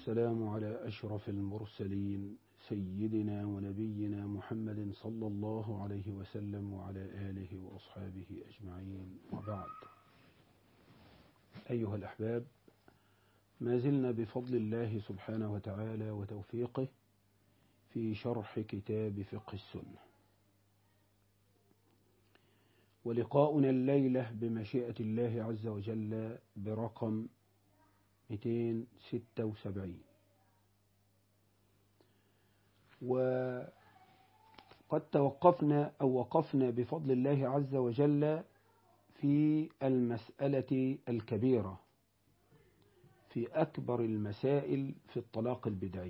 والسلام على أشرف المرسلين سيدنا ونبينا محمد صلى الله عليه وسلم وعلى آله وأصحابه أجمعين وبعد أيها الأحباب ما زلنا بفضل الله سبحانه وتعالى وتوفيقه في شرح كتاب فقه السنة ولقاؤنا الليلة بمشيئة الله عز وجل برقم 276 وقد توقفنا أو وقفنا بفضل الله عز وجل في المسألة الكبيرة في أكبر المسائل في الطلاق البدعي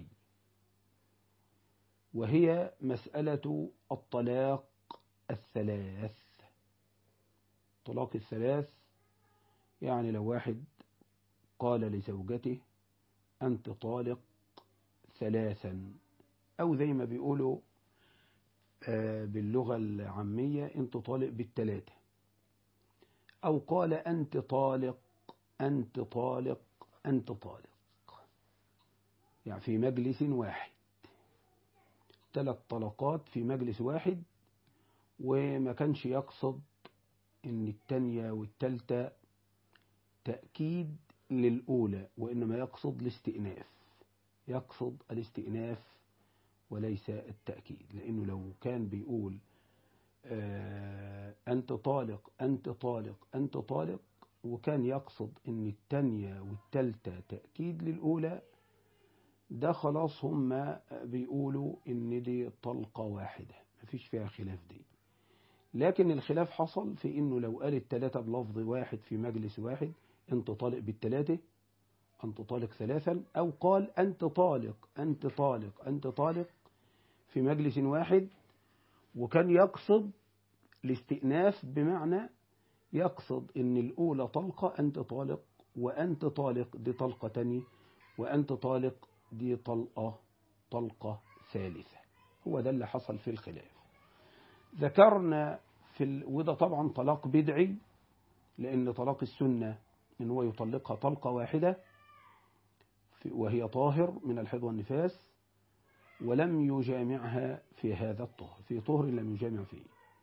وهي مسألة الطلاق الثلاث طلاق الثلاث يعني لو واحد قال لزوجته أنت طالق ثلاثا أو زي ما بيقولوا باللغة العامية أنت طالق بالثلاثة أو قال أنت طالق أنت طالق أنت طالق يعني في مجلس واحد ثلاث طلقات في مجلس واحد وما كانش يقصد ان التانية والتالتة تأكيد للأولى وإنما يقصد الاستئناف يقصد الاستئناف وليس التأكيد لأنه لو كان بيقول آه أنت طالق أنت طالق أنت طالق وكان يقصد ان التانية والتالتة تأكيد للأولى ده خلاص هم بيقولوا ان دي طلقة واحدة مفيش فيها خلاف دي لكن الخلاف حصل في انه لو قال التلاتة بلفظ واحد في مجلس واحد انت طالق بالتلاتة انت طالق ثلاثا او قال انت طالق انت طالق انت طالق في مجلس واحد وكان يقصد الاستئناف بمعنى يقصد ان الاولى طلقة انت طالق وانت طالق دي طلقة تانية وانت طالق دي طلقة طلقة ثالثة هو ده اللي حصل في الخلاف ذكرنا في ال... وده طبعا طلاق بدعي لأن طلاق السنة إن هو يطلقها طلقة واحدة وهي طاهر من الحيض والنفاس ولم يجامعها في هذا الطهر في طهر لم يجامع فيه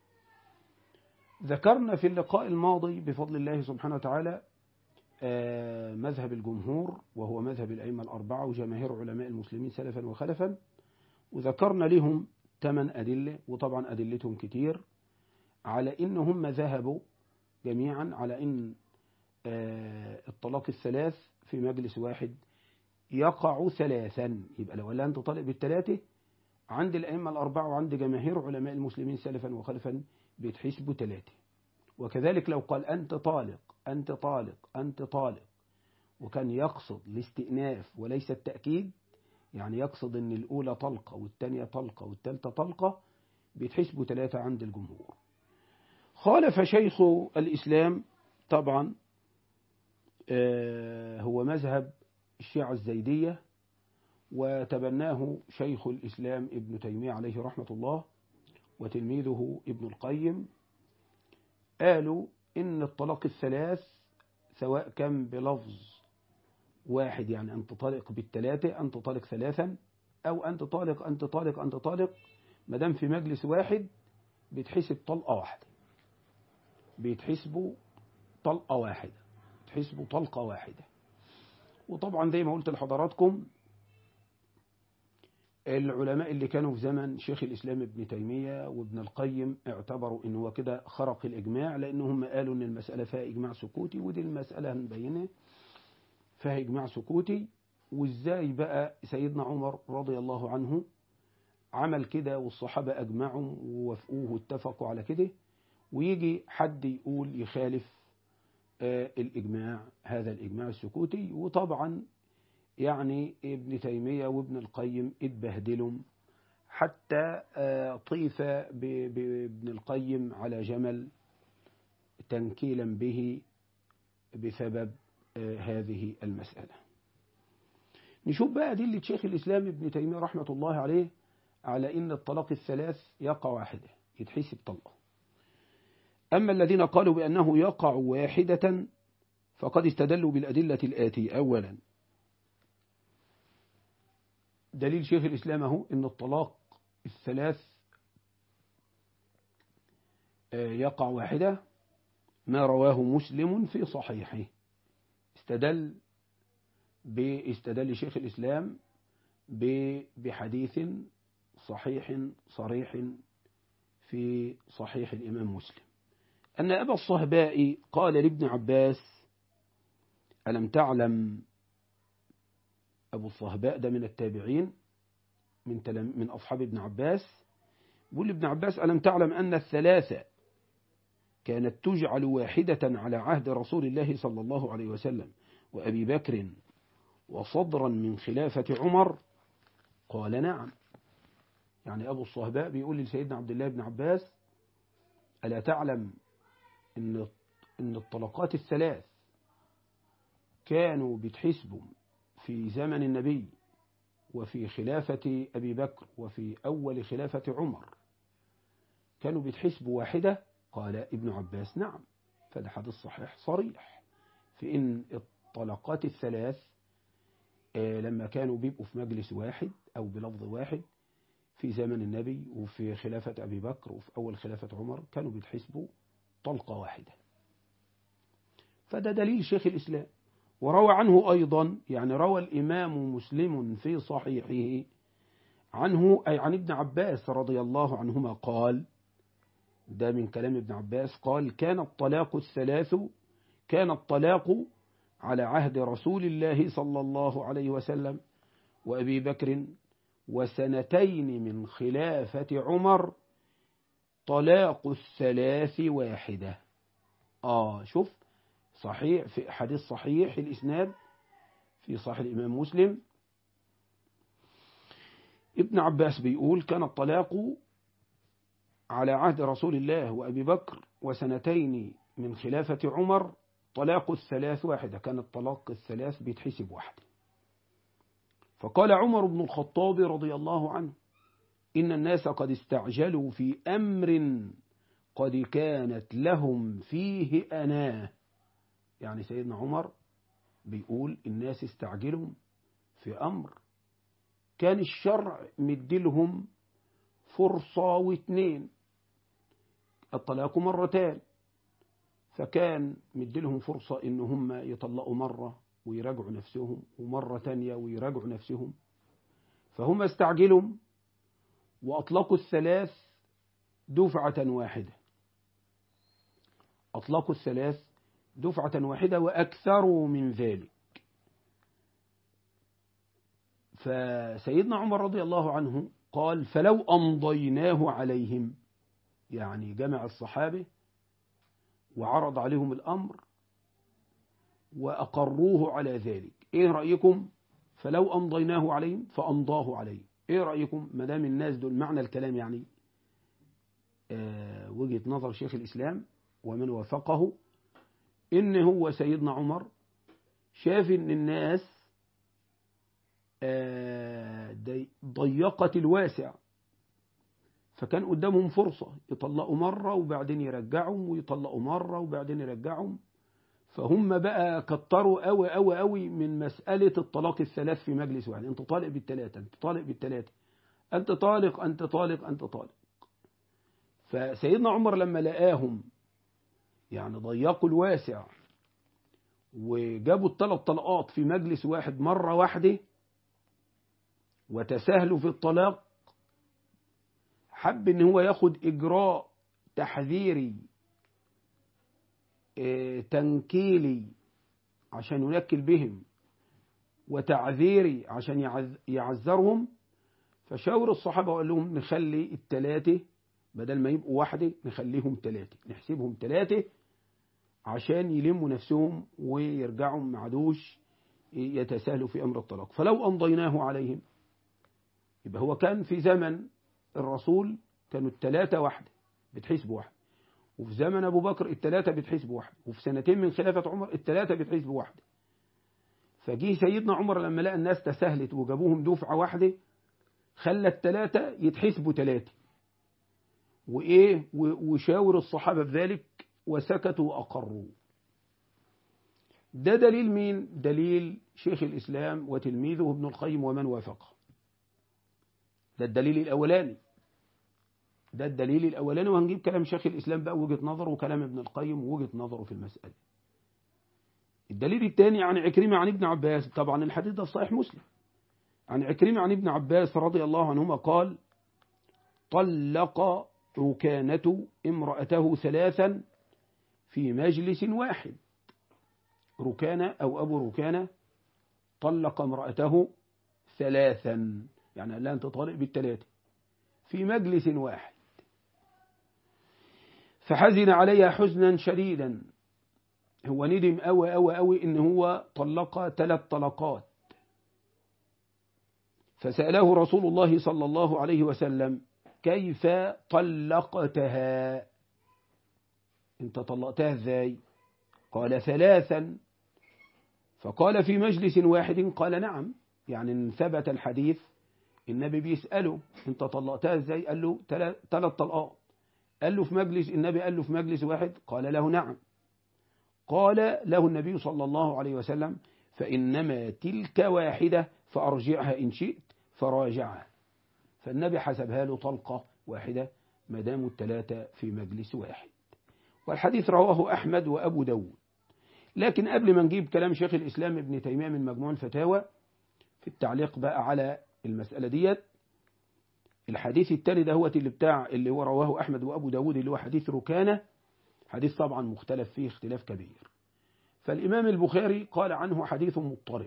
ذكرنا في اللقاء الماضي بفضل الله سبحانه وتعالى مذهب الجمهور وهو مذهب الأئمة الأربعة وجماهير علماء المسلمين سلفا وخلفا وذكرنا لهم ثمان أدلة وطبعا أدلتهم كتير على إن هم ذهبوا جميعا على إن الطلاق الثلاث في مجلس واحد يقع ثلاثا يبقى لو قال أنت طالق بالثلاثة عند الأئمة الأربعة وعند جماهير علماء المسلمين سلفا وخلفا بيتحسبوا ثلاثة وكذلك لو قال أنت طالق أنت طالق أنت طالق وكان يقصد الاستئناف وليس التأكيد يعني يقصد أن الأولى طلقة والثانية طلقة والثالثة طلقة بيتحسبوا ثلاثة عند الجمهور خالف شيخ الإسلام طبعا هو مذهب الشيعة الزيدية وتبناه شيخ الإسلام ابن تيمية عليه رحمة الله وتلميذه ابن القيم قالوا إن الطلاق الثلاث سواء كان بلفظ واحد يعني أنت طالق بالثلاثة أنت طالق ثلاثا أو أنت طالق أنت طالق أنت طالق ما دام في مجلس واحد بيتحسب طلقة واحدة بيتحسبوا طلقة واحدة بيتحسبوا طلقة واحدة وطبعا زي ما قلت لحضراتكم العلماء اللي كانوا في زمن شيخ الإسلام ابن تيمية وابن القيم اعتبروا ان هو كده خرق الإجماع لأنهم قالوا ان المسألة فيها إجماع سكوتي ودي المسألة هنبينها فيها إجماع سكوتي وإزاي بقى سيدنا عمر رضي الله عنه عمل كده والصحابة أجمعوا ووافقوه واتفقوا على كده ويجي حد يقول يخالف آه الإجماع هذا الإجماع السكوتي وطبعا يعني ابن تيمية وابن القيم اتبهدلوا حتى آه طيف بابن القيم على جمل تنكيلا به بسبب آه هذه المسألة نشوف بقى أدلة شيخ الإسلام ابن تيمية رحمة الله عليه على إن الطلاق الثلاث يقع واحدة يتحسب طلقة أما الذين قالوا بأنه يقع واحدة فقد استدلوا بالأدلة الآتية أولا دليل شيخ الإسلام اهو إن الطلاق الثلاث يقع واحدة ما رواه مسلم في صحيحه استدل باستدل شيخ الإسلام بحديث صحيح صريح في صحيح الإمام مسلم أن أبا الصهباء قال لابن عباس ألم تعلم أبو الصهباء ده من التابعين من من أصحاب ابن عباس يقول ابن عباس ألم تعلم أن الثلاثة كانت تجعل واحدة على عهد رسول الله صلى الله عليه وسلم وأبي بكر وصدرا من خلافة عمر قال نعم يعني أبو الصهباء بيقول لسيدنا عبد الله بن عباس ألا تعلم إن إن الطلقات الثلاث كانوا بيتحسبوا في زمن النبي وفي خلافة أبي بكر وفي أول خلافة عمر كانوا بيتحسبوا واحدة قال ابن عباس نعم فده حديث صحيح صريح في إن الطلقات الثلاث لما كانوا بيبقوا في مجلس واحد أو بلفظ واحد في زمن النبي وفي خلافة أبي بكر وفي أول خلافة عمر كانوا بيتحسبوا طلقة واحدة فده دليل شيخ الإسلام وروى عنه أيضا يعني روى الإمام مسلم في صحيحه عنه أي عن ابن عباس رضي الله عنهما قال ده من كلام ابن عباس قال كان الطلاق الثلاث كان الطلاق على عهد رسول الله صلى الله عليه وسلم وأبي بكر وسنتين من خلافة عمر طلاق الثلاث واحدة آه شوف صحيح في حديث صحيح الإسناد في صحيح الإمام مسلم ابن عباس بيقول كان الطلاق على عهد رسول الله وأبي بكر وسنتين من خلافة عمر طلاق الثلاث واحدة كان الطلاق الثلاث بيتحسب واحدة فقال عمر بن الخطاب رضي الله عنه إن الناس قد استعجلوا في أمر قد كانت لهم فيه أناه يعني سيدنا عمر بيقول الناس استعجلوا في أمر كان الشرع مديلهم فرصة واثنين الطلاق مرتان فكان مديلهم فرصة إن هم يطلقوا مرة ويراجعوا نفسهم ومرة تانية ويراجعوا نفسهم فهم استعجلوا وأطلقوا الثلاث دفعة واحدة أطلقوا الثلاث دفعة واحدة وأكثروا من ذلك فسيدنا عمر رضي الله عنه قال فلو أمضيناه عليهم يعني جمع الصحابة وعرض عليهم الأمر وأقروه على ذلك إيه رأيكم فلو أمضيناه عليهم فأمضاه عليهم إيه رأيكم مدام الناس دول معنى الكلام يعني آه وجهة نظر شيخ الإسلام ومن وافقه إن هو سيدنا عمر شاف إن الناس آه ضيقت الواسع فكان قدامهم فرصة يطلقوا مرة وبعدين يرجعهم ويطلقوا مرة وبعدين يرجعهم فهم بقى كتروا قوي قوي قوي من مسألة الطلاق الثلاث في مجلس واحد انت طالق بالثلاثة انت طالق بالثلاثة انت طالق انت طالق انت طالق فسيدنا عمر لما لقاهم يعني ضيقوا الواسع وجابوا الثلاث طلقات في مجلس واحد مرة واحدة وتساهلوا في الطلاق حب ان هو ياخد اجراء تحذيري تنكيلي عشان ينكل بهم وتعذيري عشان يعذرهم فشاور الصحابة وقال لهم نخلي التلاتة بدل ما يبقوا واحدة نخليهم تلاتة نحسبهم تلاتة عشان يلموا نفسهم ويرجعوا ما عادوش يتساهلوا في أمر الطلاق فلو أمضيناه عليهم يبقى هو كان في زمن الرسول كانوا التلاتة واحدة بتحسبوا واحدة وفي زمن أبو بكر التلاتة بتحسبوا واحدة وفي سنتين من خلافة عمر التلاتة بتحسبوا واحدة فجي سيدنا عمر لما لقى الناس تساهلت وجابوهم دفعة واحدة خلى التلاتة يتحسبوا تلاتة وإيه وشاور الصحابة بذلك وسكتوا وأقروا ده دليل مين دليل شيخ الإسلام وتلميذه ابن القيم ومن وافقه ده الدليل الأولاني ده الدليل الأولاني وهنجيب كلام شيخ الإسلام بقى وجهة نظره وكلام ابن القيم ووجهة نظره في المسألة الدليل الثاني عن عكرمة عن ابن عباس طبعا الحديث ده في صحيح مسلم عن عكرمة عن ابن عباس رضي الله عنهما قال طلق ركانة امرأته ثلاثا في مجلس واحد ركانة أو أبو ركانة طلق امرأته ثلاثا يعني قال لها أنت طالق بالثلاثة في مجلس واحد فحزن عليها حزنا شديدا هو ندم أوي أوي أوي إن هو طلق ثلاث طلقات فسأله رسول الله صلى الله عليه وسلم كيف طلقتها انت طلقتها ازاي قال ثلاثا فقال في مجلس واحد قال نعم يعني ان ثبت الحديث النبي بيسأله انت طلقتها ازاي قال له ثلاث طلقات قال له في مجلس النبي قال له في مجلس واحد قال له نعم قال له النبي صلى الله عليه وسلم فإنما تلك واحدة فأرجعها إن شئت فراجعها فالنبي حسبها له طلقة واحدة ما داموا الثلاثة في مجلس واحد والحديث رواه أحمد وأبو داود لكن قبل ما نجيب كلام شيخ الإسلام ابن تيمية من مجموع الفتاوى في التعليق بقى على المسألة ديت الحديث التالي ده هو اللي بتاع اللي هو رواه أحمد وأبو داود اللي هو حديث ركانة حديث طبعا مختلف فيه اختلاف كبير فالإمام البخاري قال عنه حديث مضطرب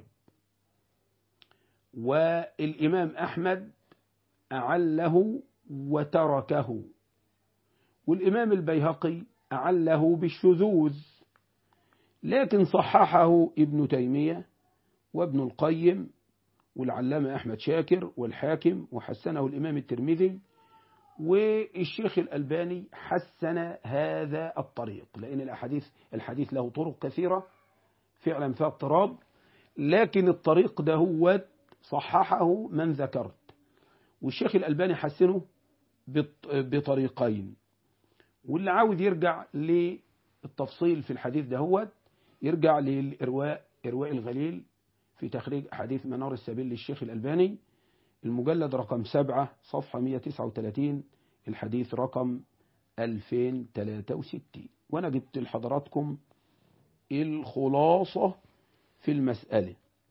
والإمام أحمد أعله وتركه والإمام البيهقي أعله بالشذوذ لكن صححه ابن تيمية وابن القيم والعلامة أحمد شاكر والحاكم وحسنه الإمام الترمذي والشيخ الألباني حسن هذا الطريق لأن الأحاديث الحديث له طرق كثيرة فعلا فيها اضطراب لكن الطريق ده هو صححه من ذكرت والشيخ الألباني حسنه بطريقين واللي عاوز يرجع للتفصيل في الحديث ده هو يرجع للإرواء إرواء الغليل في تخريج أحاديث منار السبيل للشيخ الألباني المجلد رقم 7 صفحة 139 الحديث رقم 2063 وأنا جبت لحضراتكم الخلاصة في المسألة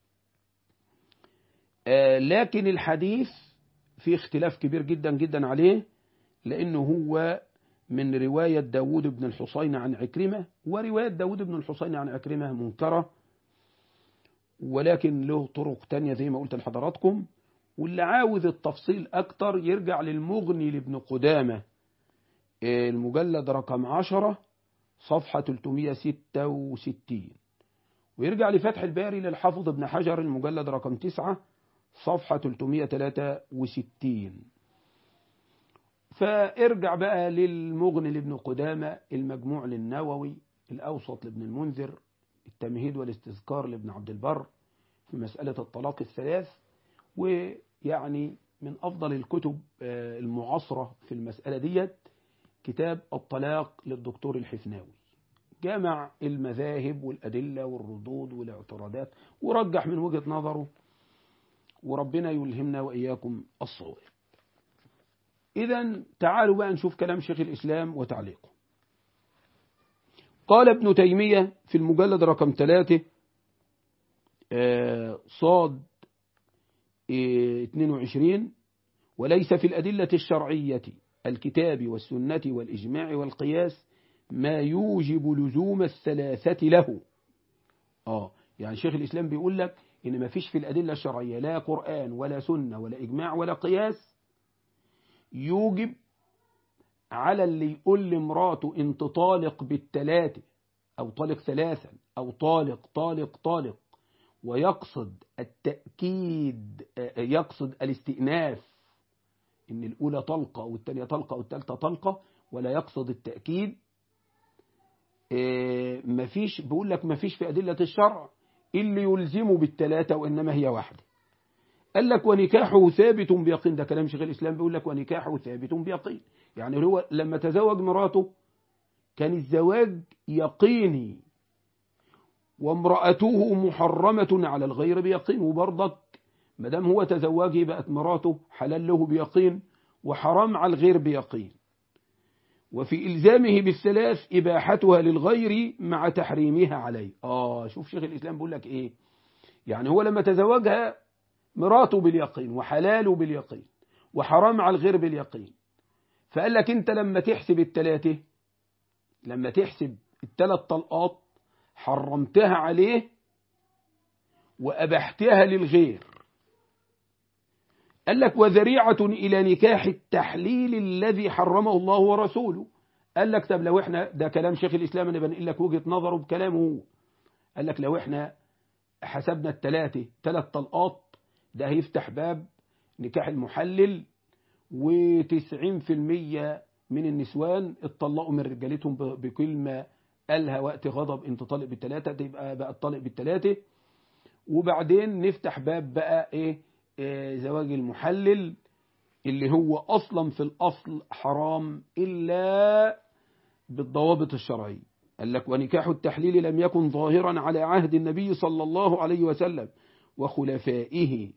آه لكن الحديث في اختلاف كبير جدا جدا عليه لأنه هو من رواية داود بن الحصين عن عكرمة ورواية داود بن الحصين عن عكرمة منكرة ولكن له طرق تانية زي ما قلت لحضراتكم واللي عاوز التفصيل أكتر يرجع للمغني لابن قدامة المجلد رقم 10 صفحة 366 ويرجع لفتح الباري للحافظ ابن حجر المجلد رقم 9 صفحة 363 فارجع بقى للمغني لابن قدامة المجموع للنووي الأوسط لابن المنذر التمهيد والاستذكار لابن عبد البر في مسألة الطلاق الثلاث ويعني من أفضل الكتب المعاصرة في المسألة ديت كتاب الطلاق للدكتور الحفناوي جمع المذاهب والأدلة والردود والاعتراضات ورجح من وجهة نظره وربنا يلهمنا وإياكم الصواب إذا تعالوا بقى نشوف كلام شيخ الإسلام وتعليقه قال ابن تيمية في المجلد رقم ثلاثة صاد 22 وليس في الأدلة الشرعية الكتاب والسنة والإجماع والقياس ما يوجب لزوم الثلاثة له آه يعني شيخ الإسلام بيقول لك إن ما فيش في الأدلة الشرعية لا قرآن ولا سنة ولا إجماع ولا قياس يوجب على اللي يقول لمراته انت طالق بالتلاتة أو طالق ثلاثا أو طالق طالق طالق ويقصد التأكيد يقصد الاستئناف إن الأولى طلقة والثانية طلقة والثالثة طلقة ولا يقصد التأكيد مفيش بيقول لك مفيش في أدلة الشرع اللي يلزمه بالثلاثة وإنما هي واحدة قال لك ونكاحه ثابت بيقين ده كلام شيخ الإسلام بيقول لك ونكاحه ثابت بيقين يعني هو لما تزوج مراته كان الزواج يقيني وامرأته محرمة على الغير بيقين وبرضك ما دام هو تزوجه بقت مراته حلال له بيقين وحرام على الغير بيقين وفي إلزامه بالثلاث إباحتها للغير مع تحريمها عليه آه شوف شيخ الإسلام بيقول لك إيه يعني هو لما تزوجها مراته باليقين وحلاله باليقين وحرام على الغير باليقين فقال لك أنت لما تحسب التلاتة لما تحسب الثلاث طلقات حرمتها عليه وأبحتها للغير قال لك وذريعة إلى نكاح التحليل الذي حرمه الله ورسوله قال لك طب لو احنا ده كلام شيخ الإسلام أنا بنقل لك وجهة نظره بكلامه هو قال لك لو احنا حسبنا الثلاثة ثلاث طلقات ده هيفتح باب نكاح المحلل وتسعين في المية من النسوان اتطلقوا من رجالتهم بكلمة قالها وقت غضب انت طالق بالثلاثة تبقى بقى الطالق بالثلاثة وبعدين نفتح باب بقى ايه, إيه زواج المحلل اللي هو اصلا في الاصل حرام الا بالضوابط الشرعية قال لك ونكاح التحليل لم يكن ظاهرا على عهد النبي صلى الله عليه وسلم وخلفائه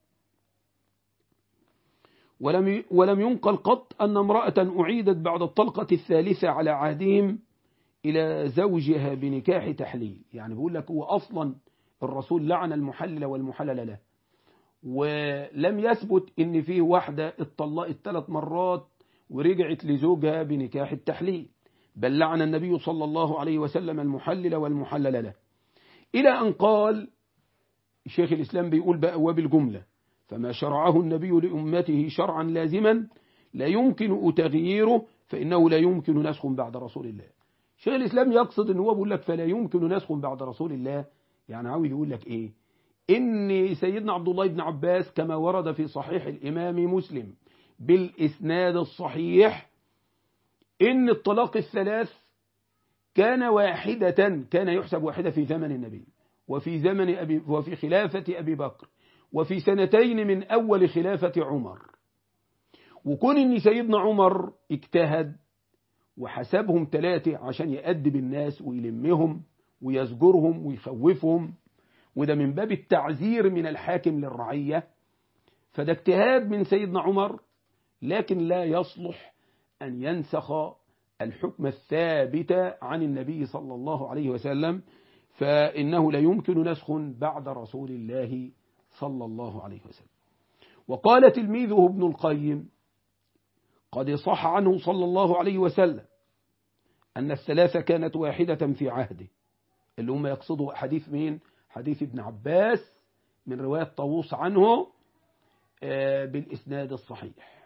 ولم ولم ينقل قط أن امرأة أعيدت بعد الطلقة الثالثة على عهدهم إلى زوجها بنكاح تحليل يعني بيقول لك هو أصلا الرسول لعن المحلل والمحلل له ولم يثبت ان فيه واحدة اتطلقت ثلاث مرات ورجعت لزوجها بنكاح التحليل بل لعن النبي صلى الله عليه وسلم المحلل والمحلل له إلى أن قال شيخ الإسلام بيقول بقى وبالجملة فما شرعه النبي لأمته شرعا لازما لا يمكن تغييره فإنه لا يمكن نسخ بعد رسول الله شيخ الإسلام يقصد أنه بيقول لك فلا يمكن نسخ بعد رسول الله يعني عاوز يقول لك إيه إن سيدنا عبد الله بن عباس كما ورد في صحيح الإمام مسلم بالإسناد الصحيح إن الطلاق الثلاث كان واحدة كان يحسب واحدة في زمن النبي وفي زمن أبي وفي خلافة أبي بكر وفي سنتين من أول خلافة عمر وكون إن سيدنا عمر اجتهد وحسبهم ثلاثة عشان يأدب الناس ويلمهم ويزجرهم ويخوفهم وده من باب التعزير من الحاكم للرعية فده اجتهاد من سيدنا عمر لكن لا يصلح أن ينسخ الحكم الثابت عن النبي صلى الله عليه وسلم فإنه لا يمكن نسخ بعد رسول الله صلى الله عليه وسلم وقال تلميذه ابن القيم قد صح عنه صلى الله عليه وسلم أن الثلاثة كانت واحدة في عهده اللي هم يقصدوا حديث مين حديث ابن عباس من رواية طاووس عنه بالإسناد الصحيح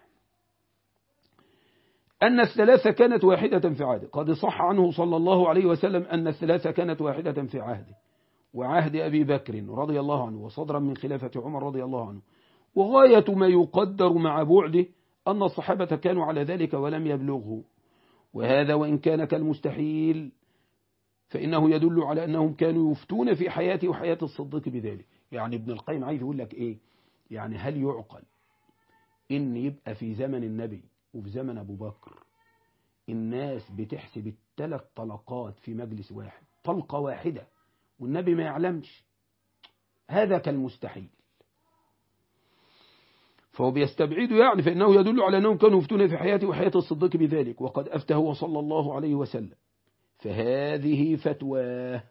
أن الثلاثة كانت واحدة في عهده قد صح عنه صلى الله عليه وسلم أن الثلاثة كانت واحدة في عهده وعهد أبي بكر رضي الله عنه وصدرا من خلافة عمر رضي الله عنه وغاية ما يقدر مع بعده أن الصحابة كانوا على ذلك ولم يبلغه وهذا وإن كان كالمستحيل فإنه يدل على أنهم كانوا يفتون في حياته وحياة الصديق بذلك يعني ابن القيم عايز يقول لك إيه يعني هل يعقل إن يبقى في زمن النبي وفي زمن أبو بكر الناس بتحسب الثلاث طلقات في مجلس واحد طلقة واحدة والنبي ما يعلمش هذا كالمستحيل فهو بيستبعده يعني فإنه يدل على أنهم كانوا يفتون في حياته وحياة الصديق بذلك وقد أفتى هو صلى الله عليه وسلم فهذه فتواه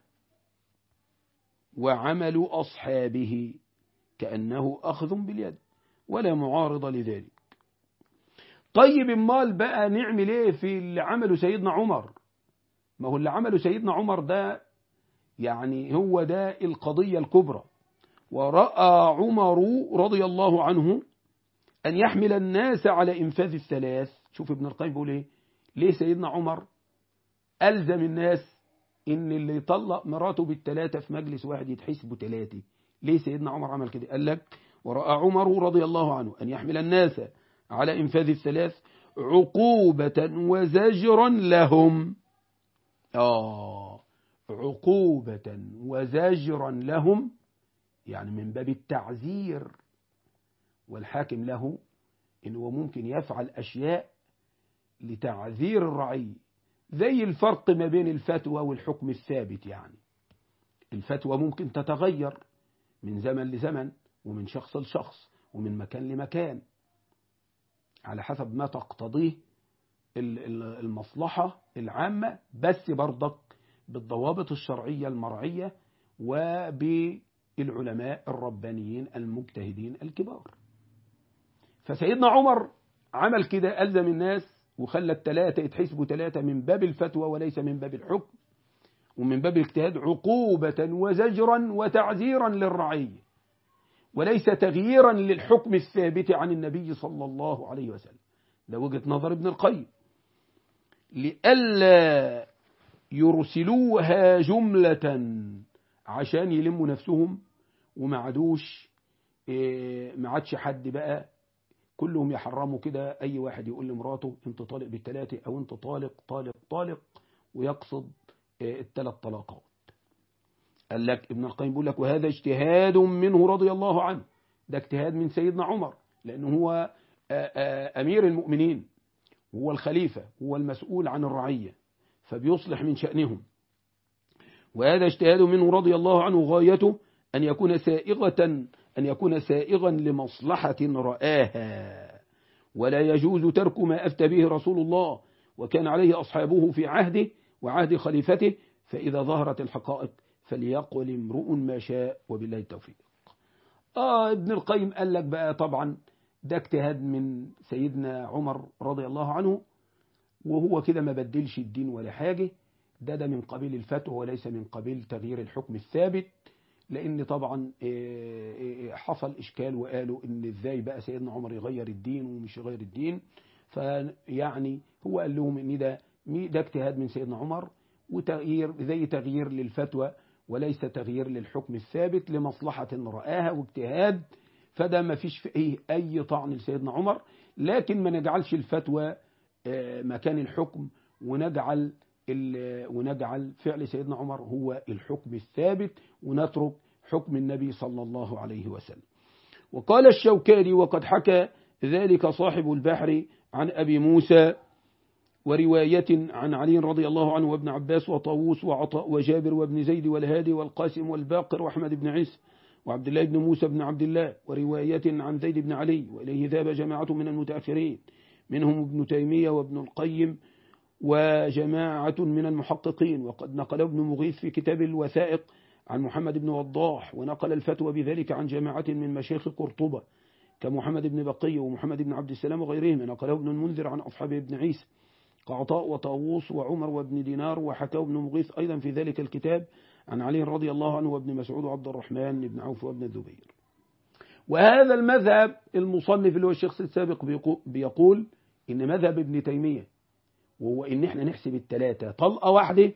وعمل أصحابه كأنه أخذ باليد ولا معارض لذلك طيب امال بقى نعمل ايه في اللي عمله سيدنا عمر ما هو اللي عمله سيدنا عمر ده يعني هو ده القضية الكبرى ورأى عمر رضي الله عنه أن يحمل الناس على إنفاذ الثلاث شوف ابن القيم بيقول ايه ليه سيدنا عمر ألزم الناس إن اللي يطلق مراته بالثلاثة في مجلس واحد يتحسبوا ثلاثة ليه سيدنا عمر عمل كده قال لك ورأى عمر رضي الله عنه أن يحمل الناس على إنفاذ الثلاث عقوبة وزجرا لهم آه عقوبة وزجرا لهم يعني من باب التعزير والحاكم له إنه ممكن يفعل أشياء لتعذير الرعي زي الفرق ما بين الفتوى والحكم الثابت يعني الفتوى ممكن تتغير من زمن لزمن ومن شخص لشخص ومن مكان لمكان على حسب ما تقتضيه المصلحة العامة بس برضك بالضوابط الشرعية المرعية وبالعلماء الربانيين المجتهدين الكبار فسيدنا عمر عمل كده ألزم الناس وخلى الثلاثة يتحسبوا ثلاثة من باب الفتوى وليس من باب الحكم ومن باب الاجتهاد عقوبة وزجرا وتعزيرا للرعية وليس تغييرا للحكم الثابت عن النبي صلى الله عليه وسلم ده وجهة نظر ابن القيم لئلا يرسلوها جملة عشان يلموا نفسهم وما عادوش ما عادش حد بقى كلهم يحرموا كده أي واحد يقول لمراته أنت طالق بالثلاثة أو أنت طالق طالق طالق ويقصد الثلاث طلاقات قال لك ابن القيم بيقول لك وهذا اجتهاد منه رضي الله عنه ده اجتهاد من سيدنا عمر لأنه هو أمير المؤمنين هو الخليفة هو المسؤول عن الرعية فبيصلح من شأنهم وهذا اجتهاد منه رضي الله عنه غايته أن يكون سائغة أن يكون سائغا لمصلحة رآها ولا يجوز ترك ما أفتى به رسول الله وكان عليه أصحابه في عهده وعهد خليفته فإذا ظهرت الحقائق فليقل امرؤ ما شاء وبالله التوفيق آه ابن القيم قال لك بقى طبعا ده اجتهاد من سيدنا عمر رضي الله عنه وهو كده ما بدلش الدين ولا حاجة ده ده من قبيل الفتوى وليس من قبيل تغيير الحكم الثابت لأن طبعا حصل إشكال وقالوا إن إزاي بقى سيدنا عمر يغير الدين ومش يغير الدين فيعني هو قال لهم إن ده ده اجتهاد من سيدنا عمر وتغيير زي تغيير للفتوى وليس تغيير للحكم الثابت لمصلحة رآها واجتهاد فده ما فيش فيه أي طعن لسيدنا عمر لكن ما نجعلش الفتوى مكان الحكم ونجعل ونجعل فعل سيدنا عمر هو الحكم الثابت ونترك حكم النبي صلى الله عليه وسلم وقال الشوكاني وقد حكى ذلك صاحب البحر عن أبي موسى ورواية عن علي رضي الله عنه وابن عباس وطاووس وعطاء وجابر وابن زيد والهادي والقاسم والباقر وأحمد بن عيسى وعبد الله بن موسى بن عبد الله ورواية عن زيد بن علي وإليه ذهب جماعة من المتأخرين منهم ابن تيمية وابن القيم وجماعة من المحققين وقد نقل ابن مغيث في كتاب الوثائق عن محمد بن وضاح ونقل الفتوى بذلك عن جماعة من مشايخ قرطبة كمحمد بن بقية ومحمد بن عبد السلام وغيرهم نقله ابن المنذر عن أصحاب ابن عيسى كعطاء وطاووس وعمر وابن دينار وحكاه ابن مغيث أيضا في ذلك الكتاب عن علي رضي الله عنه وابن مسعود وعبد الرحمن بن عوف وابن الزبير وهذا المذهب المصنف اللي هو الشيخ السابق بيقول إن مذهب ابن تيمية وهو إن إحنا نحسب الثلاثة طلقة واحدة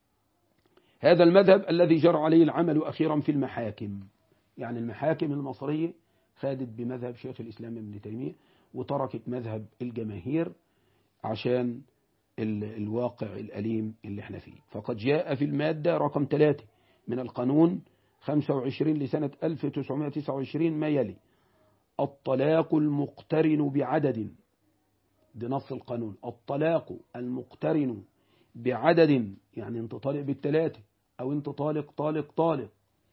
هذا المذهب الذي جرى عليه العمل أخيرا في المحاكم يعني المحاكم المصرية خادت بمذهب شيخ الإسلام ابن تيمية وتركت مذهب الجماهير عشان الواقع الأليم اللي احنا فيه فقد جاء في المادة رقم 3 من القانون 25 لسنة 1929 ما يلي الطلاق المقترن بعدد ده نص القانون الطلاق المقترن بعدد يعني انت طالق بالثلاثة او انت طالق طالق طالق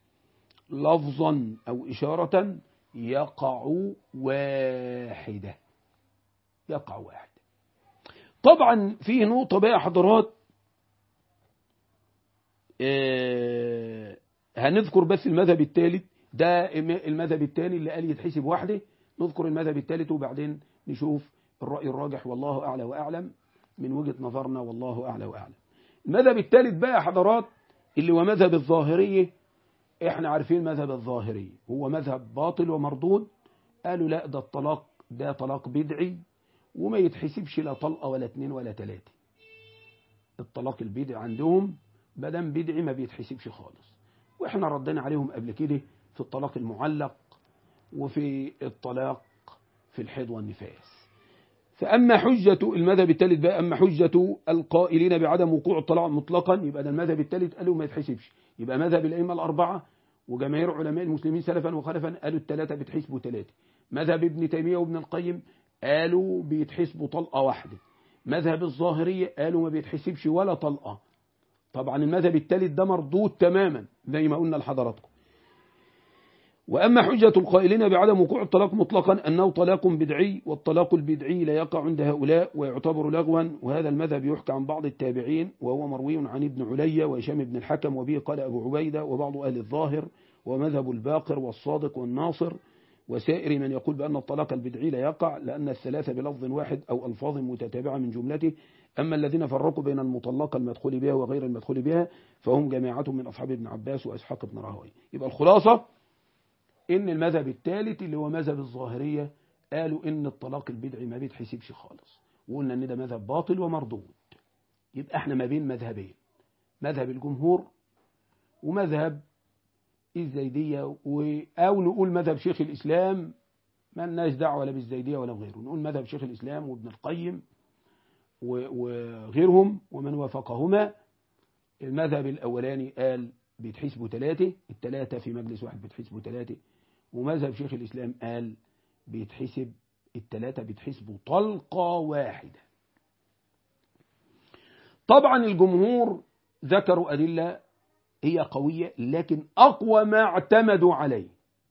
لفظا او اشارة يقع واحدة يقع واحدة طبعا في نقطة بقى حضرات اه هنذكر بس المذهب الثالث ده المذهب الثاني اللي قال يتحسب واحدة نذكر المذهب الثالث وبعدين نشوف الرأي الراجح والله أعلى وأعلم من وجهة نظرنا والله أعلى وأعلم المذهب الثالث بقى يا حضرات اللي هو مذهب الظاهرية احنا عارفين مذهب الظاهرية هو مذهب باطل ومردود قالوا لا ده الطلاق ده طلاق بدعي وما يتحسبش لا طلقة ولا اتنين ولا تلاتة الطلاق البدعي عندهم بدم بدعي ما بيتحسبش خالص واحنا ردينا عليهم قبل كده في الطلاق المعلق وفي الطلاق في الحيض والنفاس فأما حجة المذهب الثالث بقى أما حجة القائلين بعدم وقوع الطلاق مطلقا يبقى ده المذهب الثالث قالوا ما يتحسبش يبقى مذهب الأئمة الأربعة وجماهير علماء المسلمين سلفا وخلفا قالوا الثلاثة بتحسبوا ثلاثة مذهب ابن تيمية وابن القيم قالوا بيتحسبوا طلقة واحدة مذهب الظاهرية قالوا ما بيتحسبش ولا طلقة طبعا المذهب الثالث ده مردود تماما زي ما قلنا لحضراتكم وأما حجة القائلين بعدم وقوع الطلاق مطلقا أنه طلاق بدعي والطلاق البدعي لا يقع عند هؤلاء ويعتبر لغوا وهذا المذهب يحكى عن بعض التابعين وهو مروي عن ابن علي وهشام بن الحكم وبه قال أبو عبيدة وبعض أهل الظاهر ومذهب الباقر والصادق والناصر وسائر من يقول بأن الطلاق البدعي لا يقع لأن الثلاثة بلفظ واحد أو ألفاظ متتابعة من جملته أما الذين فرقوا بين المطلقة المدخول بها وغير المدخول بها فهم جماعة من أصحاب ابن عباس وإسحاق بن راهوي يبقى الخلاصة إن المذهب الثالث اللي هو مذهب الظاهرية قالوا إن الطلاق البدعي ما بيتحسبش خالص وقلنا إن ده مذهب باطل ومردود يبقى احنا ما بين مذهبين مذهب الجمهور ومذهب الزيدية و... أو نقول مذهب شيخ الإسلام ما لناش دعوة ولا بالزيدية ولا بغيره نقول مذهب شيخ الإسلام وابن القيم و... وغيرهم ومن وافقهما المذهب الأولاني قال بيتحسبوا ثلاثة الثلاثة في مجلس واحد بيتحسبوا ثلاثة ومذهب شيخ الإسلام قال بيتحسب الثلاثة بيتحسبوا طلقة واحدة طبعا الجمهور ذكروا أدلة هي قوية لكن أقوى ما اعتمدوا عليه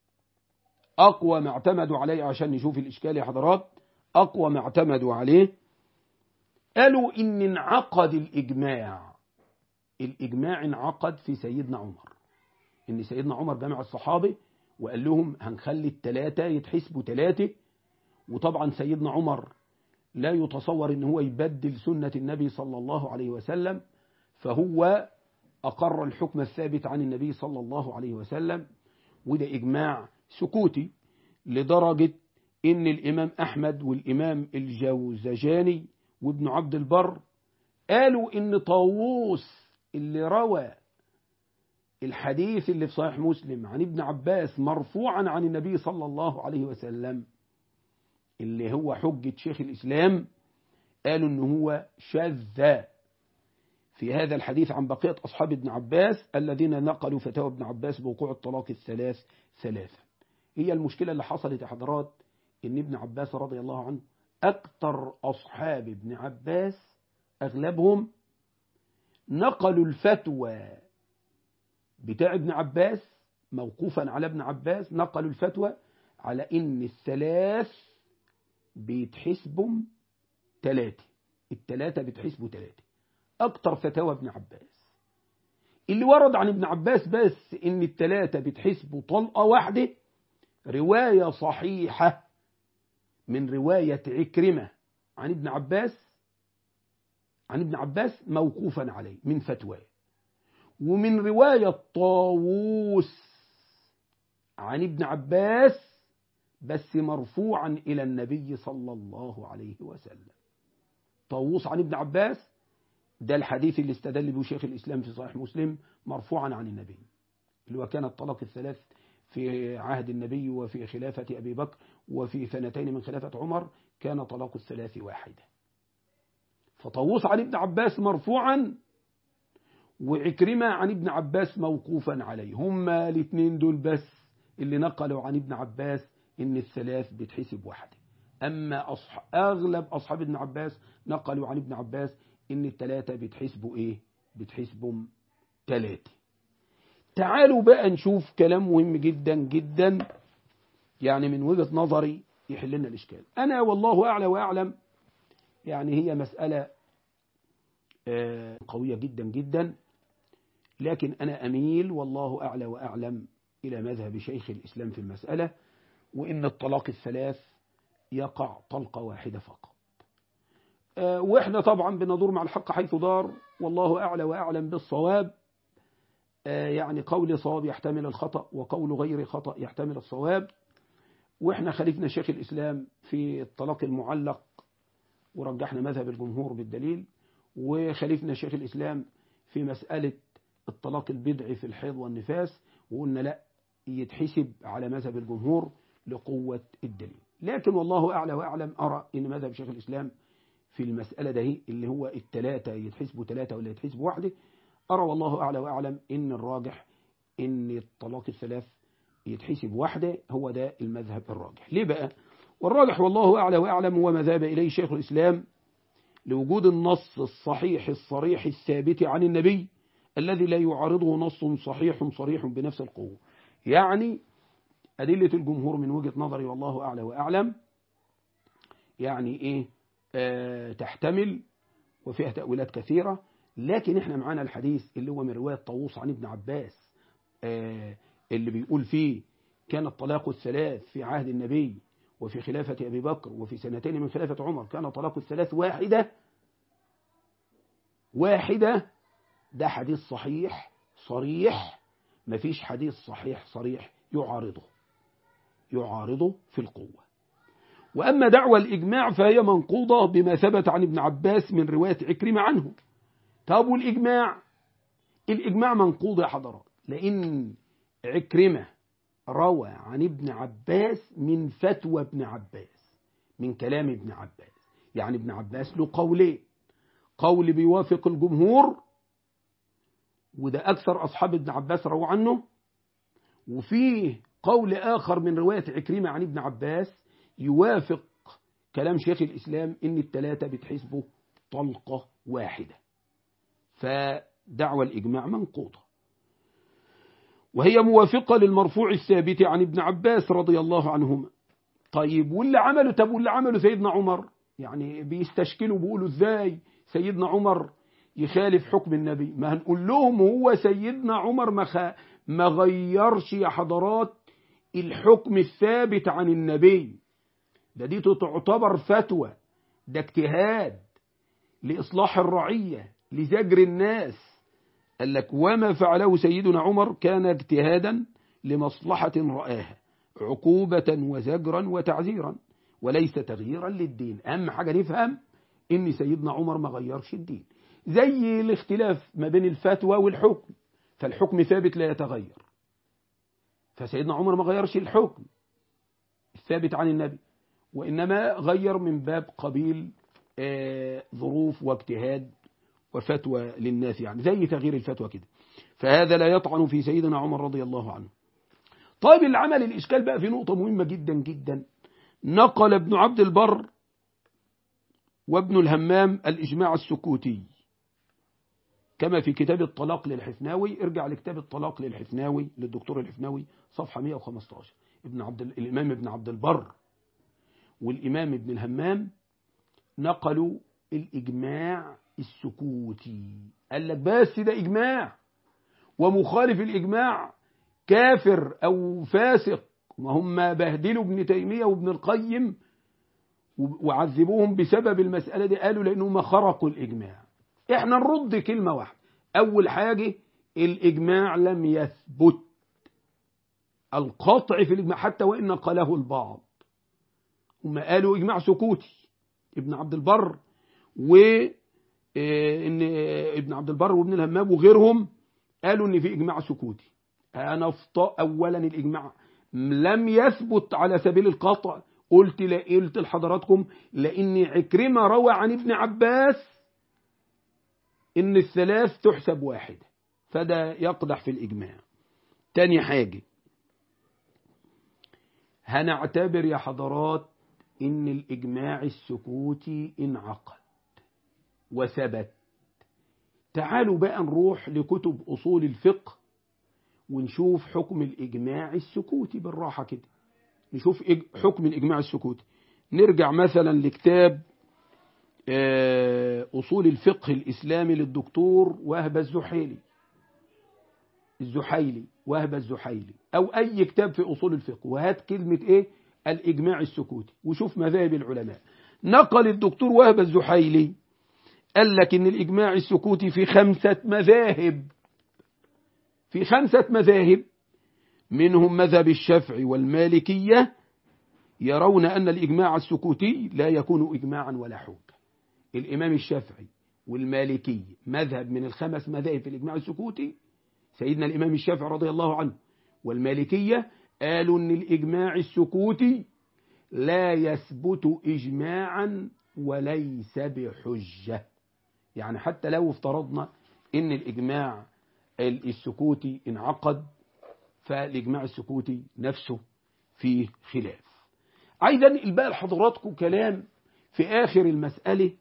أقوى ما اعتمدوا عليه عشان نشوف الإشكال يا حضرات أقوى ما اعتمدوا عليه قالوا إن انعقد الإجماع الإجماع انعقد في سيدنا عمر إن سيدنا عمر جمع الصحابة وقال لهم هنخلي التلاتة يتحسبوا تلاتة وطبعا سيدنا عمر لا يتصور إن هو يبدل سنة النبي صلى الله عليه وسلم فهو أقر الحكم الثابت عن النبي صلى الله عليه وسلم وده إجماع سكوتي لدرجة إن الإمام أحمد والإمام الجوزجاني وابن عبد البر قالوا إن طاووس اللي روى الحديث اللي في صحيح مسلم عن ابن عباس مرفوعا عن النبي صلى الله عليه وسلم اللي هو حجة شيخ الإسلام قالوا إن هو شذ في هذا الحديث عن بقية أصحاب ابن عباس الذين نقلوا فتاوى ابن عباس بوقوع الطلاق الثلاث ثلاثة هي المشكلة اللي حصلت يا حضرات إن ابن عباس رضي الله عنه أكثر أصحاب ابن عباس أغلبهم نقلوا الفتوى بتاع ابن عباس موقوفا على ابن عباس نقلوا الفتوى على إن الثلاث بيتحسبوا ثلاثة الثلاثة بيتحسبوا ثلاثة أكتر فتاوى ابن عباس اللي ورد عن ابن عباس بس إن الثلاثة بتحسبوا طلقة واحدة رواية صحيحة من رواية عكرمة عن ابن عباس عن ابن عباس موقوفا عليه من فتواه ومن رواية طاووس عن ابن عباس بس مرفوعا إلى النبي صلى الله عليه وسلم طاووس عن ابن عباس ده الحديث اللي استدل به شيخ الإسلام في صحيح مسلم مرفوعا عن النبي اللي هو كان الطلاق الثلاث في عهد النبي وفي خلافة أبي بكر وفي سنتين من خلافة عمر كان طلاق الثلاث واحدة فطووس عن ابن عباس مرفوعا وعكرمة عن ابن عباس موقوفا عليه هما الاثنين دول بس اللي نقلوا عن ابن عباس ان الثلاث بتحسب واحدة اما أصح... اغلب اصحاب ابن عباس نقلوا عن ابن عباس ان الثلاثة بتحسبوا ايه بتحسبوا ثلاثة تعالوا بقى نشوف كلام مهم جدا جدا يعني من وجهة نظري يحل لنا الاشكال انا والله اعلى واعلم يعني هي مسألة قوية جدا جدا لكن أنا أميل والله أعلى وأعلم إلى مذهب شيخ الإسلام في المسألة وإن الطلاق الثلاث يقع طلقة واحدة فقط وإحنا طبعا بندور مع الحق حيث دار والله أعلى وأعلم بالصواب يعني قول صواب يحتمل الخطأ وقول غير خطأ يحتمل الصواب وإحنا خالفنا شيخ الإسلام في الطلاق المعلق ورجحنا مذهب الجمهور بالدليل وخالفنا شيخ الإسلام في مسألة الطلاق البدعي في الحيض والنفاس وقلنا لا يتحسب على مذهب الجمهور لقوة الدليل لكن والله أعلى وأعلم أرى أن مذهب شيخ الإسلام في المسألة ده اللي هو التلاتة يتحسبوا تلاتة ولا يتحسبوا واحدة أرى والله أعلى وأعلم أن الراجح أن الطلاق الثلاث يتحسب واحدة هو ده المذهب الراجح ليه بقى والراجح والله أعلى وأعلم هو ما ذهب إليه شيخ الإسلام لوجود النص الصحيح الصريح الثابت عن النبي الذي لا يعارضه نص صحيح صريح بنفس القوة يعني أدلة الجمهور من وجهة نظري والله أعلى وأعلم يعني إيه آه تحتمل وفيها تأويلات كثيرة لكن احنا معانا الحديث اللي هو من رواية طاووس عن ابن عباس آه اللي بيقول فيه كان الطلاق الثلاث في عهد النبي وفي خلافة أبي بكر وفي سنتين من خلافة عمر كان طلاق الثلاث واحدة واحدة ده حديث صحيح صريح مفيش حديث صحيح صريح يعارضه يعارضه في القوة وأما دعوى الإجماع فهي منقوضة بما ثبت عن ابن عباس من رواية عكرمة عنه طب والإجماع الإجماع منقوض يا حضرات لأن عكرمة روى عن ابن عباس من فتوى ابن عباس من كلام ابن عباس يعني ابن عباس له قولين قول بيوافق الجمهور وده أكثر أصحاب ابن عباس رووا عنه وفيه قول آخر من رواية عكرمة عن ابن عباس يوافق كلام شيخ الإسلام إن التلاتة بتحسبه طلقة واحدة فدعوى الإجماع منقوضة وهي موافقة للمرفوع الثابت عن ابن عباس رضي الله عنهما طيب واللي عمله طب واللي عمله سيدنا عمر يعني بيستشكلوا بيقولوا ازاي سيدنا عمر يخالف حكم النبي ما هنقول لهم هو سيدنا عمر ما, خ... ما غيرش يا حضرات الحكم الثابت عن النبي ده دي تعتبر فتوى ده اجتهاد لإصلاح الرعية لزجر الناس قال لك وما فعله سيدنا عمر كان اجتهادا لمصلحة رآها عقوبة وزجرا وتعزيرا وليس تغييرا للدين أهم حاجة نفهم إن سيدنا عمر ما غيرش الدين زي الاختلاف ما بين الفتوى والحكم فالحكم ثابت لا يتغير فسيدنا عمر ما غيرش الحكم الثابت عن النبي وإنما غير من باب قبيل آه ظروف واجتهاد وفتوى للناس يعني زي تغيير الفتوى كده فهذا لا يطعن في سيدنا عمر رضي الله عنه طيب العمل الإشكال بقى في نقطة مهمة جدا جدا نقل ابن عبد البر وابن الهمام الإجماع السكوتي كما في كتاب الطلاق للحفناوي ارجع لكتاب الطلاق للحفناوي للدكتور الحفناوي صفحة 115 ابن عبد الإمام ابن عبد البر والإمام ابن الهمام نقلوا الإجماع السكوتي قال لك بس ده إجماع ومخالف الإجماع كافر أو فاسق ما هم بهدلوا ابن تيمية وابن القيم وعذبوهم بسبب المسألة دي قالوا لأنهم خرقوا الإجماع احنا نرد كلمة واحدة أول حاجة الإجماع لم يثبت القطع في الإجماع حتى وإن قاله البعض هم قالوا إجماع سكوتي ابن عبد البر و إن ابن عبد البر وابن الهمام وغيرهم قالوا إن في إجماع سكوتي أنا أولا الإجماع لم يثبت على سبيل القطع قلت قلت لحضراتكم لأن عكرمة روى عن ابن عباس إن الثلاث تحسب واحدة فده يقدح في الإجماع تاني حاجة هنعتبر يا حضرات إن الإجماع السكوتي انعقد وثبت تعالوا بقى نروح لكتب أصول الفقه ونشوف حكم الإجماع السكوتي بالراحة كده نشوف حكم الإجماع السكوتي نرجع مثلا لكتاب أصول الفقه الإسلامي للدكتور وهب الزحيلي الزحيلي وهب الزحيلي أو أي كتاب في أصول الفقه وهات كلمة إيه الإجماع السكوتي وشوف مذاهب العلماء نقل الدكتور وهب الزحيلي قال لك إن الإجماع السكوتي في خمسة مذاهب في خمسة مذاهب منهم مذهب الشافعي والمالكية يرون أن الإجماع السكوتي لا يكون إجماعا ولا حجة الإمام الشافعي والمالكي مذهب من الخمس مذاهب في الإجماع السكوتي سيدنا الإمام الشافعي رضي الله عنه والمالكية قالوا أن الإجماع السكوتي لا يثبت إجماعا وليس بحجة يعني حتى لو افترضنا أن الإجماع السكوتي انعقد فالإجماع السكوتي نفسه فيه خلاف أيضا الباقي لحضراتكم كلام في آخر المسألة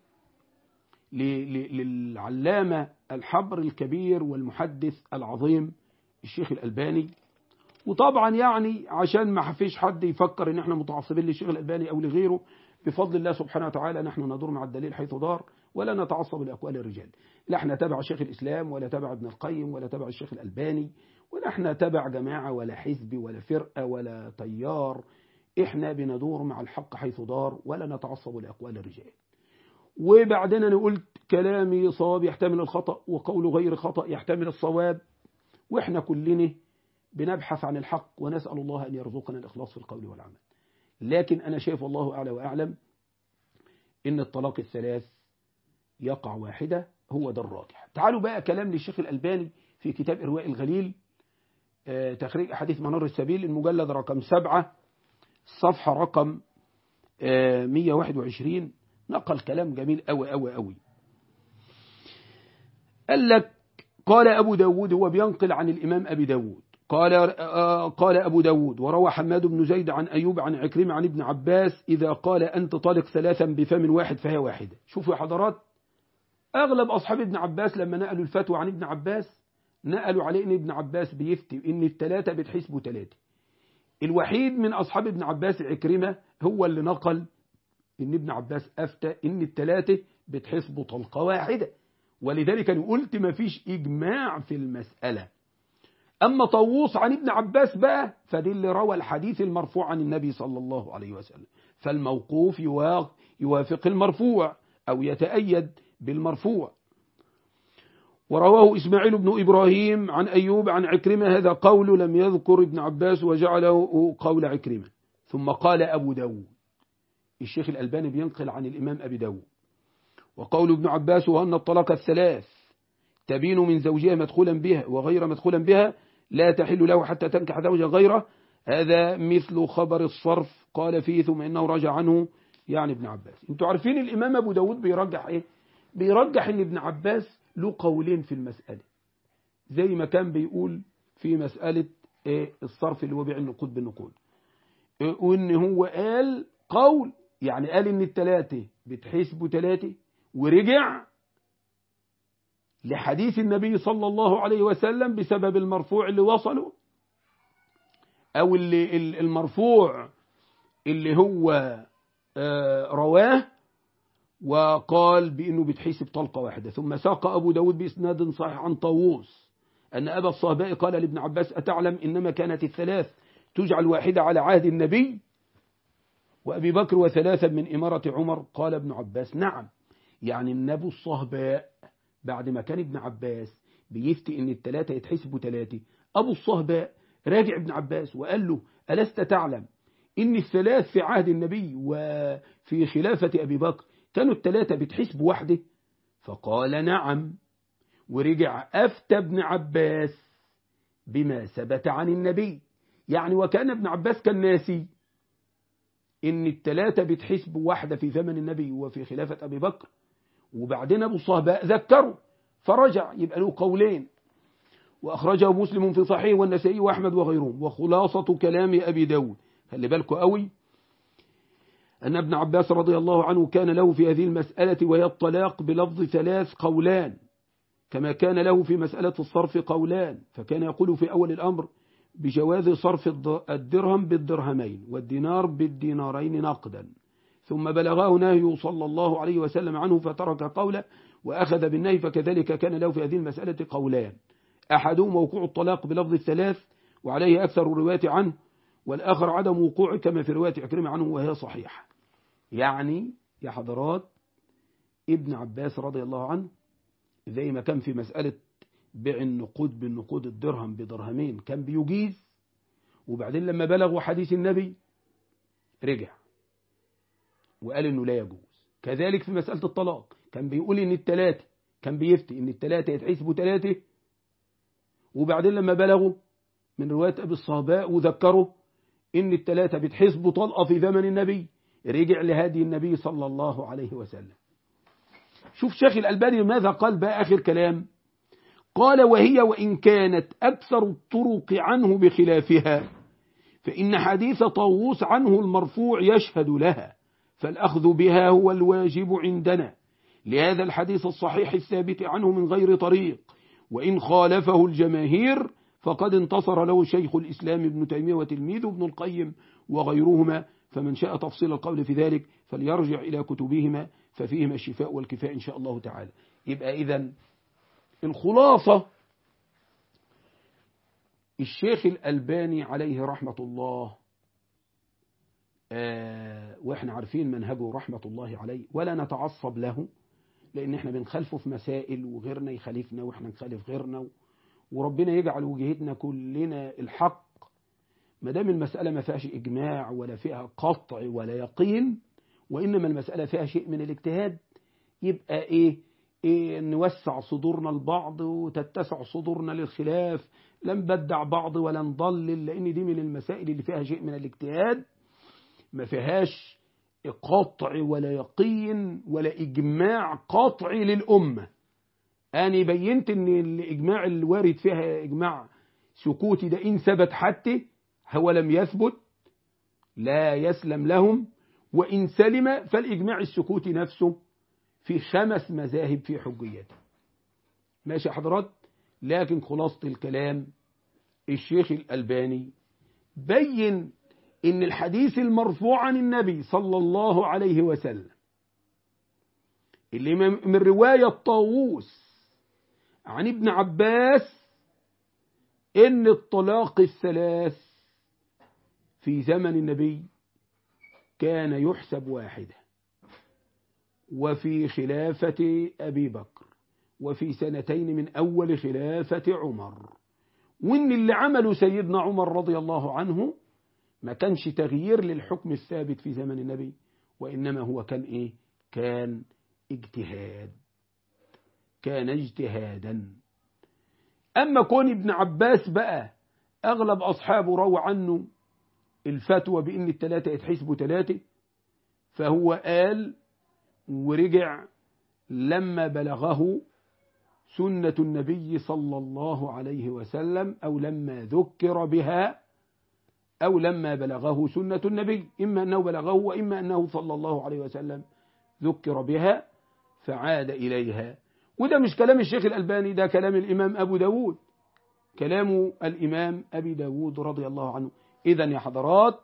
للعلامة الحبر الكبير والمحدث العظيم الشيخ الألباني وطبعا يعني عشان ما فيش حد يفكر ان احنا متعصبين للشيخ الألباني أو لغيره بفضل الله سبحانه وتعالى نحن ندور مع الدليل حيث دار ولا نتعصب لأقوال الرجال لا احنا تبع شيخ الإسلام ولا تبع ابن القيم ولا تبع الشيخ الألباني ولا احنا تبع جماعة ولا حزب ولا فرقة ولا تيار احنا بندور مع الحق حيث دار ولا نتعصب لأقوال الرجال وبعدين أنا قلت كلامي صواب يحتمل الخطأ وقول غير خطأ يحتمل الصواب وإحنا كلنا بنبحث عن الحق ونسأل الله أن يرزقنا الإخلاص في القول والعمل لكن أنا شايف الله أعلى وأعلم إن الطلاق الثلاث يقع واحدة هو ده الراجح تعالوا بقى كلام للشيخ الألباني في كتاب إرواء الغليل آه تخريج أحاديث منار السبيل المجلد رقم سبعة الصفحة رقم آه 121 نقل كلام جميل أوي أوي أوي قال لك قال أبو داود هو بينقل عن الإمام أبي داود قال آه قال أبو داود وروى حماد بن زيد عن أيوب عن عكرمة عن ابن عباس إذا قال أنت طالق ثلاثا بفم واحد فهي واحدة شوفوا يا حضرات أغلب أصحاب ابن عباس لما نقلوا الفتوى عن ابن عباس نقلوا عليه إن ابن عباس بيفتي إن الثلاثة بتحسبوا ثلاثة الوحيد من أصحاب ابن عباس عكرمة هو اللي نقل إن ابن عباس أفتى إن الثلاثة بتحسبوا طلقة واحدة ولذلك أنا قلت ما فيش إجماع في المسألة أما طاووس عن ابن عباس بقى فدي اللي روى الحديث المرفوع عن النبي صلى الله عليه وسلم فالموقوف يوافق المرفوع أو يتأيد بالمرفوع ورواه إسماعيل بن إبراهيم عن أيوب عن عكرمة هذا قول لم يذكر ابن عباس وجعله قول عكرمة ثم قال أبو داود الشيخ الألباني بينقل عن الإمام أبي داود وقول ابن عباس وأن الطلاق الثلاث تبين من زوجها مدخولا بها وغير مدخولا بها لا تحل له حتى تنكح زوجا غيره هذا مثل خبر الصرف قال فيه ثم إنه رجع عنه يعني ابن عباس انتوا عارفين الإمام أبو داود بيرجح إيه بيرجح إن ابن عباس له قولين في المسألة زي ما كان بيقول في مسألة إيه الصرف اللي هو بيع النقود بالنقود إيه وإن هو قال قول يعني قال إن التلاتة بتحسبوا تلاتة ورجع لحديث النبي صلى الله عليه وسلم بسبب المرفوع اللي وصله أو اللي المرفوع اللي هو رواه وقال بأنه بتحسب طلقة واحدة ثم ساق أبو داود بإسناد صحيح عن طاووس أن أبا الصهباء قال لابن عباس أتعلم إنما كانت الثلاث تجعل واحدة على عهد النبي وأبي بكر وثلاثا من إمارة عمر قال ابن عباس نعم يعني النبي الصهباء بعد ما كان ابن عباس بيفتي ان الثلاثة يتحسبوا ثلاثة أبو الصهباء راجع ابن عباس وقال له ألست تعلم إن الثلاث في عهد النبي وفي خلافة أبي بكر كانوا الثلاثة بتحسب واحدة فقال نعم ورجع أفتى ابن عباس بما ثبت عن النبي يعني وكان ابن عباس كان ناسي إن الثلاثة بتحسب واحدة في زمن النبي وفي خلافة أبي بكر وبعدين أبو الصهباء ذكره فرجع يبقى له قولين وأخرجه مسلم في صحيح والنسائي وأحمد وغيرهم وخلاصة كلام أبي داود خلي بالكم قوي أن ابن عباس رضي الله عنه كان له في هذه المسألة وهي الطلاق بلفظ ثلاث قولان كما كان له في مسألة الصرف قولان فكان يقول في أول الأمر بجواز صرف الدرهم بالدرهمين والدينار بالدينارين نقدا ثم بلغاه نهي صلى الله عليه وسلم عنه فترك قوله وأخذ بالنهي فكذلك كان له في هذه المسألة قولان أحدهما وقوع الطلاق بلفظ الثلاث وعليه أكثر الروايات عنه والآخر عدم وقوعه كما في رواية عكرمة عنه وهي صحيحة يعني يا حضرات ابن عباس رضي الله عنه زي ما كان في مسألة بيع النقود بالنقود الدرهم بدرهمين كان بيجيز وبعدين لما بلغوا حديث النبي رجع وقال انه لا يجوز كذلك في مسألة الطلاق كان بيقول ان التلاتة كان بيفتي ان التلاتة يتحسبوا تلاتة وبعدين لما بلغوا من رواية أبي الصهباء وذكروا ان التلاتة بتحسبوا طلقة في زمن النبي رجع لهدي النبي صلى الله عليه وسلم شوف شيخ الألباني ماذا قال بقى آخر كلام قال وهي وإن كانت أكثر الطرق عنه بخلافها فإن حديث طاووس عنه المرفوع يشهد لها فالأخذ بها هو الواجب عندنا لهذا الحديث الصحيح الثابت عنه من غير طريق وإن خالفه الجماهير فقد انتصر له شيخ الإسلام ابن تيمية وتلميذه ابن القيم وغيرهما فمن شاء تفصيل القول في ذلك فليرجع إلى كتبهما ففيهما الشفاء والكفاء إن شاء الله تعالى يبقى إذا الخلاصة الشيخ الألباني عليه رحمة الله آه وإحنا عارفين منهجه رحمة الله عليه ولا نتعصب له لأن إحنا بنخالفه في مسائل وغيرنا يخالفنا وإحنا نخالف غيرنا وربنا يجعل وجهتنا كلنا الحق ما دام المسألة ما فيهاش إجماع ولا فيها قطع ولا يقين وإنما المسألة فيها شيء من الاجتهاد يبقى إيه, إيه نوسع صدورنا البعض وتتسع صدورنا للخلاف لا نبدع بعض ولا نضلل لأن دي من المسائل اللي فيها شيء من الاجتهاد ما فيهاش قطع ولا يقين ولا إجماع قطعي للأمة أنا بينت أن الإجماع الوارد فيها إجماع سكوتي ده إن ثبت حتى هو لم يثبت لا يسلم لهم وإن سلم فالإجماع السكوتي نفسه في خمس مذاهب في حجيته ماشي حضرات لكن خلاصة الكلام الشيخ الألباني بين إن الحديث المرفوع عن النبي صلى الله عليه وسلم اللي من رواية طاووس عن ابن عباس إن الطلاق الثلاث في زمن النبي كان يحسب واحدة وفي خلافة أبي بكر وفي سنتين من أول خلافة عمر وإن اللي عمله سيدنا عمر رضي الله عنه ما كانش تغيير للحكم الثابت في زمن النبي وإنما هو كان إيه كان اجتهاد كان اجتهادا أما كون ابن عباس بقى أغلب أصحابه روى عنه الفتوى بإن التلاتة يتحسبوا تلاتة فهو قال ورجع لما بلغه سنة النبي صلى الله عليه وسلم أو لما ذكر بها أو لما بلغه سنة النبي إما أنه بلغه وإما أنه صلى الله عليه وسلم ذكر بها فعاد إليها وده مش كلام الشيخ الألباني ده كلام الإمام أبو داود كلام الإمام أبي داود رضي الله عنه إذا يا حضرات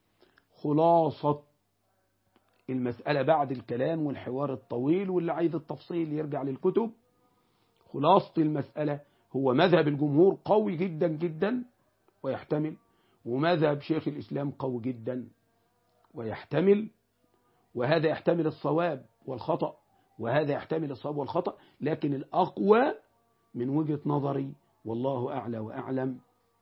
خلاصة المسألة بعد الكلام والحوار الطويل واللي عايز التفصيل يرجع للكتب خلاصة المسألة هو مذهب الجمهور قوي جدا جدا ويحتمل ومذهب شيخ الإسلام قوي جدا ويحتمل وهذا يحتمل الصواب والخطأ وهذا يحتمل الصواب والخطأ لكن الأقوى من وجهة نظري والله أعلى وأعلم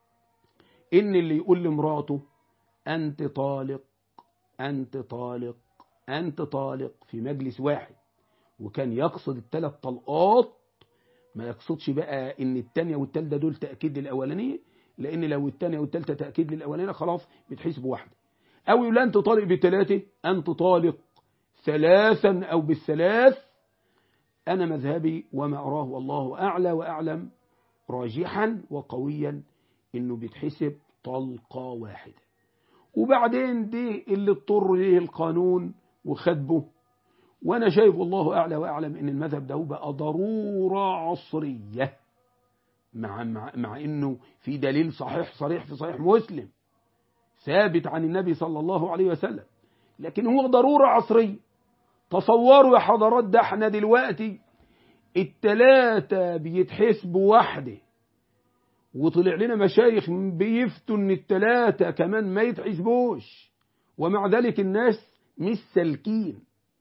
إن اللي يقول لمراته أنت طالق أنت طالق أنت طالق في مجلس واحد وكان يقصد الثلاث طلقات ما يقصدش بقى إن الثانية والثالثة دول تأكيد للأولانية لأن لو الثانية والثالثة تأكيد للأولانية خلاص بتحسب واحدة أو يقول أنت طالق بثلاثة أنت طالق ثلاثا أو بالثلاث أنا مذهبي وما أراه والله أعلى وأعلم راجحا وقويا إنه بيتحسب طلقة واحدة وبعدين دي اللي اضطر ليه القانون وخدبه وأنا شايف والله أعلى وأعلم إن المذهب ده بقى ضرورة عصرية مع, مع, مع إنه في دليل صحيح صريح في صحيح مسلم ثابت عن النبي صلى الله عليه وسلم لكن هو ضرورة عصرية تصوروا يا حضرات ده احنا دلوقتي التلاتة بيتحسبوا واحدة وطلع لنا مشايخ بيفتوا ان التلاتة كمان ما يتحسبوش ومع ذلك الناس مش سالكين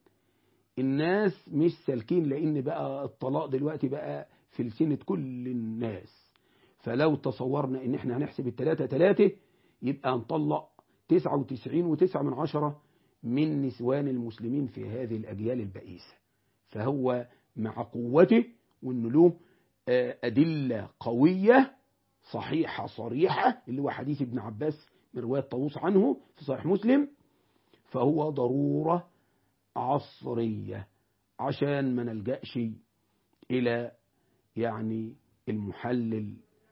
الناس مش سالكين لان بقى الطلاق دلوقتي بقى في لسنة كل الناس فلو تصورنا ان احنا هنحسب التلاتة تلاتة يبقى هنطلق تسعة وتسعين وتسعة من عشرة من نسوان المسلمين في هذه الأجيال البئيسة فهو مع قوته وأنه له أدلة قوية صحيحة صريحة اللي هو حديث ابن عباس من رواية طاووس عنه في صحيح مسلم فهو ضرورة عصرية عشان ما نلجأش إلى يعني المحلل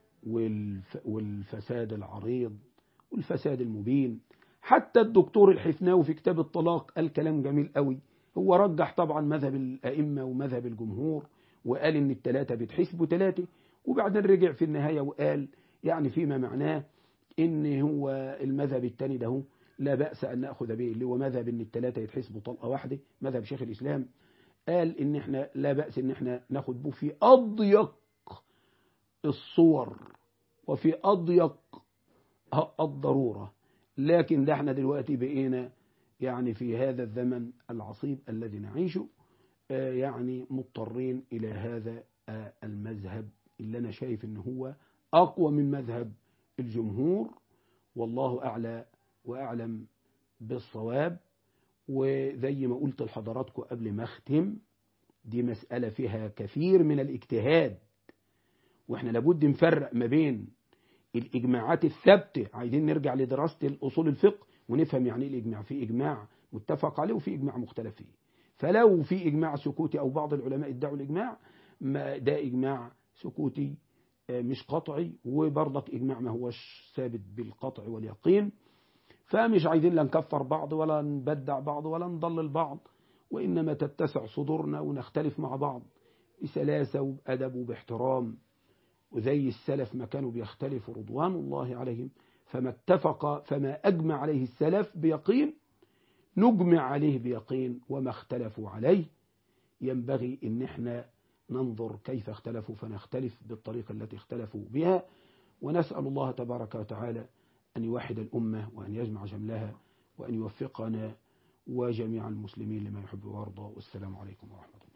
والفساد العريض والفساد المبين حتى الدكتور الحفناوي في كتاب الطلاق قال كلام جميل قوي هو رجح طبعا مذهب الأئمة ومذهب الجمهور وقال إن التلاتة بيتحسبوا تلاتة وبعدين رجع في النهاية وقال يعني فيما معناه ان هو المذهب الثاني ده هو لا بأس أن نأخذ به اللي هو مذهب ان الثلاثة يتحسبوا طلقة واحدة مذهب شيخ الإسلام قال ان احنا لا بأس ان احنا ناخد به في أضيق الصور وفي أضيق الضرورة لكن ده احنا دلوقتي بقينا يعني في هذا الزمن العصيب الذي نعيشه يعني مضطرين إلى هذا المذهب اللي أنا شايف إن هو أقوى من مذهب الجمهور والله أعلى وأعلم بالصواب وزي ما قلت لحضراتكم قبل ما أختم دي مسألة فيها كثير من الاجتهاد وإحنا لابد نفرق ما بين الإجماعات الثابتة عايزين نرجع لدراسة الأصول الفقه ونفهم يعني ايه الإجماع في إجماع متفق عليه وفي إجماع مختلف فيه فلو في إجماع سكوتي أو بعض العلماء ادعوا الإجماع ما ده إجماع سكوتي مش قطعي وبرضك إجماع ما هوش ثابت بالقطع واليقين فمش عايزين لا نكفر بعض ولا نبدع بعض ولا نضلل بعض وإنما تتسع صدورنا ونختلف مع بعض بسلاسة وبأدب وباحترام وزي السلف ما كانوا بيختلفوا رضوان الله عليهم فما اتفق فما أجمع عليه السلف بيقين نجمع عليه بيقين وما اختلفوا عليه ينبغي ان احنا ننظر كيف اختلفوا فنختلف بالطريقة التي اختلفوا بها ونسأل الله تبارك وتعالى أن يوحد الأمة وأن يجمع جملها وأن يوفقنا وجميع المسلمين لما يحب ويرضى والسلام عليكم ورحمة الله